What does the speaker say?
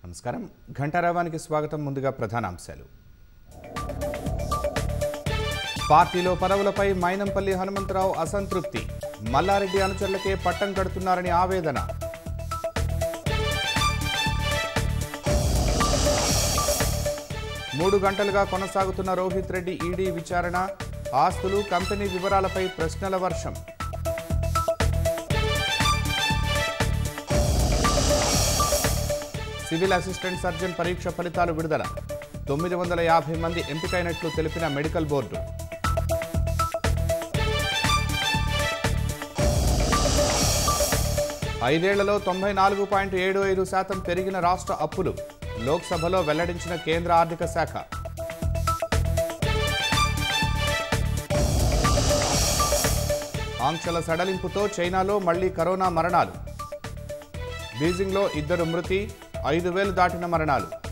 నమస్కారం ఘంటారావానికి స్వాగతం ముందుగా ప్రధానాంశాలు పార్టీలో పదవులపై మైనంపల్లి హనుమంతరావు అసంతృప్తి మల్లారెడ్డి అనుచరులకే పట్టం కడుతున్నారని ఆవేదన మూడు గంటలుగా కొనసాగుతున్న రోహిత్ రెడ్డి ఈడీ విచారణ ఆస్తులు కంపెనీ వివరాలపై ప్రశ్నల వర్షం సివిల్ అసిస్టెంట్ సర్జన్ పరీక్ష ఫలితాలు విడుదల తొమ్మిది వందల యాభై మంది ఎంపికైనట్లు తెలిపిన మెడికల్ బోర్డు ఐదేళ్లలో తొంభై నాలుగు పాయింట్ ఏడు ఐదు శాతం పెరిగిన రాష్ట్ర అప్పులు లోక్సభలో వెల్లడించిన కేంద్ర ఆర్థిక శాఖ ఆంక్షల సడలింపుతో చైనాలో మళ్లీ కరోనా మరణాలు బీజింగ్లో ఇద్దరు మృతి ఐదు వేలు దాటిన మరణాలు